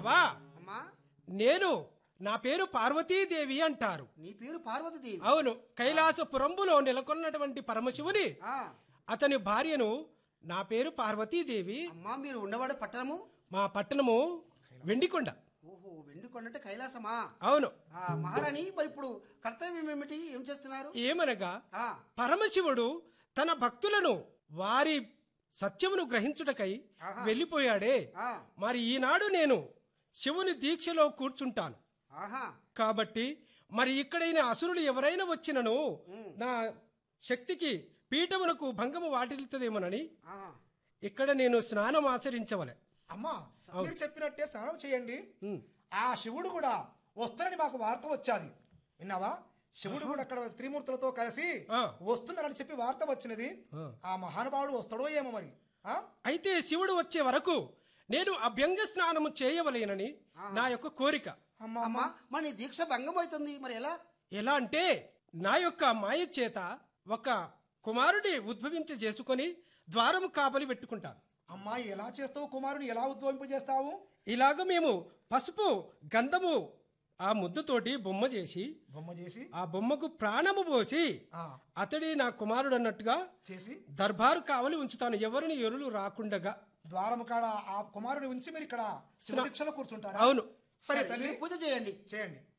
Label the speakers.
Speaker 1: బాబా
Speaker 2: అమ్మా
Speaker 1: నేను నా పేరు పార్వతీదేవి అంటారు
Speaker 2: నీ పేరు పార్వతీదేవి
Speaker 1: అవును కైలాసపురంబులో నెలకొన్నటువంటి పరమశివుని
Speaker 2: ఆ,
Speaker 1: అతని భార్యను నా పేరు పార్వతీదేవి
Speaker 2: అమ్మా మీరు ఉండవాడు పట్టణము
Speaker 1: మా పట్టణము వెండికొండ
Speaker 2: ఓహో వెండి కొండంటే కైలాసమా
Speaker 1: అవును
Speaker 2: ఆ, మహారాణి మరి ఇప్పుడు కర్తవ్యం ఏమిటి ఏం చేస్తున్నారు
Speaker 1: ఏమనగా
Speaker 2: ఆ,
Speaker 1: పరమశివుడు తన భక్తులను వారి సత్యమును గ్రహించుటకై
Speaker 2: ఆహా.
Speaker 1: వెళ్ళిపోయాడే
Speaker 2: ఆ,
Speaker 1: మరి ఈనాడు నేను శివుని దీక్షలో కూర్చుంటాను
Speaker 2: ఆహా
Speaker 1: కాబట్టి మరి ఇక్కడైన అసురులు ఎవరైనా వచ్చినను నా శక్తికి పీఠమునకు భంగము వాటిల్లుతుందేమోనని
Speaker 2: ఆహా.
Speaker 1: ఇక్కడ నేను స్నానం ఆచరించవలె
Speaker 3: అమ్మా మీరు చెప్పినట్టే స్నానం చేయండి
Speaker 1: ఉమ్.
Speaker 3: ఆ శివుడు కూడా వస్తానని మాకు వార్త వచ్చాది విన్నావా శివుడు కూడా అక్కడ త్రిమూర్తులతో కలిసి
Speaker 1: ఆ.
Speaker 3: వస్తున్నారని చెప్పి వార్త వచ్చినది
Speaker 1: ఆ.
Speaker 3: ఆ మహానుభావుడు వస్తాడో ఏమో మరి ఆ?
Speaker 1: అయితే శివుడు వచ్చే వరకు నేను అభ్యంగ స్నానము చేయవలేనని నా యొక్క కోరిక
Speaker 3: అమ్మా
Speaker 2: అమ్మా మరి నీ దీక్ష భంగం అవుతుంది మరి ఎలా
Speaker 1: ఎలా అంటే నా యొక్క మాయ చేత ఒక కుమారుడి ఉద్భవించ చేసుకొని ద్వారము కాపలి పెట్టుకుంటాను
Speaker 3: అమ్మా ఎలా చేస్తావు కుమారుని ఎలా ఉద్భవింపజేస్తావు
Speaker 1: ఇలాగ మేము పసుపు గంధము ఆ ముద్దుతోటి బొమ్మ చేసి
Speaker 3: బొమ్మ చేసి
Speaker 1: ఆ బొమ్మకు ప్రాణము పోసి
Speaker 3: ఆ
Speaker 1: అతడి నా కుమారుడు అన్నట్టుగా
Speaker 3: చేసి
Speaker 1: దర్బారు కావలి ఉంచుతాను ఎవరిని ఎరులు రాకుండగా
Speaker 3: ద్వారము కాడ ఆ కుమారుని ఉంచి మీరు ఇక్కడ శివ దీక్షలో కూర్చుంటారా
Speaker 1: అవును
Speaker 3: సరే
Speaker 2: సరే,
Speaker 3: తల్లి
Speaker 2: మీరు పూజ చేయండి
Speaker 3: చేయండి